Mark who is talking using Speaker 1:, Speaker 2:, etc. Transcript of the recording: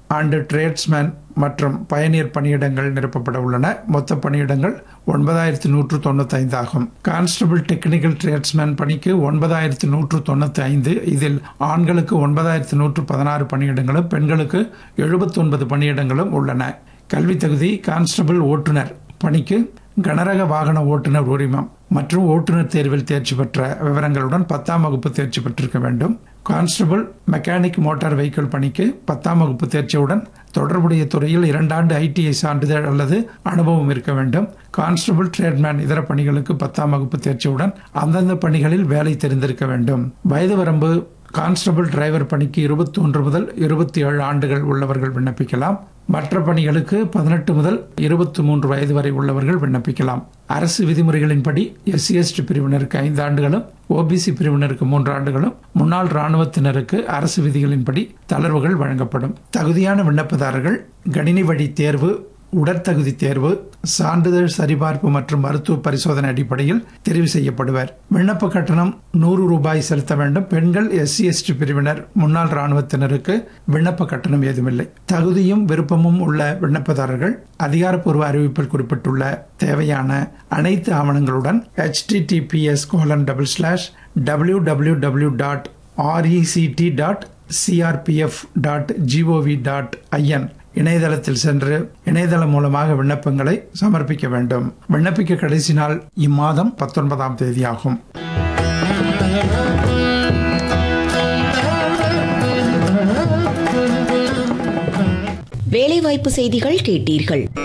Speaker 1: ஆண்டு ட்ரேட்ஸ்மேன் மற்றும் பயணியர் பணியிடங்கள் நிரப்பப்பட உள்ளன மொத்த பணியிடங்கள் ஒன்பதாயிரத்தி நூற்று தொண்ணூத்தைந்து ஆகும் கான்ஸ்டபிள் டெக்னிக்கல் ட்ரேட்ஸ்மேன் பணிக்கு ஒன்பதாயிரத்தி நூற்று தொண்ணூற்றி ஐந்து இதில் ஆண்களுக்கு ஒன்பதாயிரத்தி நூற்று பதினாறு பணியிடங்களும் பெண்களுக்கு எழுபத்தொன்பது பணியிடங்களும் உள்ளன கல்வி தகுதி கான்ஸ்டபிள் ஓட்டுநர் பணிக்கு கனரக வாகன ஓட்டுநர் உரிமம் மற்றும் ஓட்டுநர் தேர்வில் தேர்ச்சி பெற்ற விவரங்களுடன் பத்தாம் வகுப்பு தேர்ச்சி பெற்றிருக்க வேண்டும் கான்ஸ்டபிள் மெக்கானிக் மோட்டார் வெஹிக்கிள் பணிக்கு பத்தாம் வகுப்பு தேர்ச்சியுடன் தொடர்புடைய துறையில் இரண்டாண்டு ஐடிஐ சான்றிதழ் அல்லது அனுபவம் இருக்க வேண்டும் கான்ஸ்டபிள் ட்ரேட்மேன் இதர பணிகளுக்கு பத்தாம் வகுப்பு தேர்ச்சியுடன் அந்தந்த பணிகளில் வேலை தெரிந்திருக்க வேண்டும் வயது வரம்பு கான்ஸ்டபிள் டிரைவர் பணிக்கு இருபத்தி ஒன்று முதல் இருபத்தி ஏழு ஆண்டுகள் உள்ளவர்கள் விண்ணப்பிக்கலாம் மற்ற பணிகளுக்கு பதினெட்டு முதல் இருபத்தி மூன்று வயது வரை உள்ளவர்கள் விண்ணப்பிக்கலாம் அரசு விதிமுறைகளின்படி எஸ்சி எஸ்டி பிரிவினருக்கு ஐந்து ஆண்டுகளும் ஓபிசி பிரிவினருக்கு மூன்று ஆண்டுகளும் முன்னாள் இராணுவத்தினருக்கு அரசு விதிகளின்படி தளர்வுகள் வழங்கப்படும் தகுதியான விண்ணப்பதாரர்கள் கணினி வழி தேர்வு உடற்தகுதி தேர்வு சான்றிதழ் சரிபார்ப்பு மற்றும் மருத்துவ பரிசோதனை அடிப்படையில் தெரிவு செய்யப்படுவர் விண்ணப்ப கட்டணம் நூறு ரூபாய் செலுத்த வேண்டும் பெண்கள் எஸ்சி எஸ்டி பிரிவினர் முன்னாள் இராணுவத்தினருக்கு விண்ணப்ப கட்டணம் ஏதுமில்லை தகுதியும் விருப்பமும் உள்ள விண்ணப்பதாரர்கள் அதிகாரப்பூர்வ அறிவிப்பில் குறிப்பிட்டுள்ள தேவையான அனைத்து ஆவணங்களுடன் HTTPS colon double slash W W W dot RECT dot CRPF dot GOV dot IN இணையதளத்தில் சென்று இணையதளம் மூலமாக விண்ணப்பங்களை சமர்ப்பிக்க வேண்டும் விண்ணப்பிக்க கடைசி நாள் இம்மாதம் பத்தொன்பதாம் தேதி ஆகும்
Speaker 2: வேலைவாய்ப்பு செய்திகள் கேட்டீர்கள்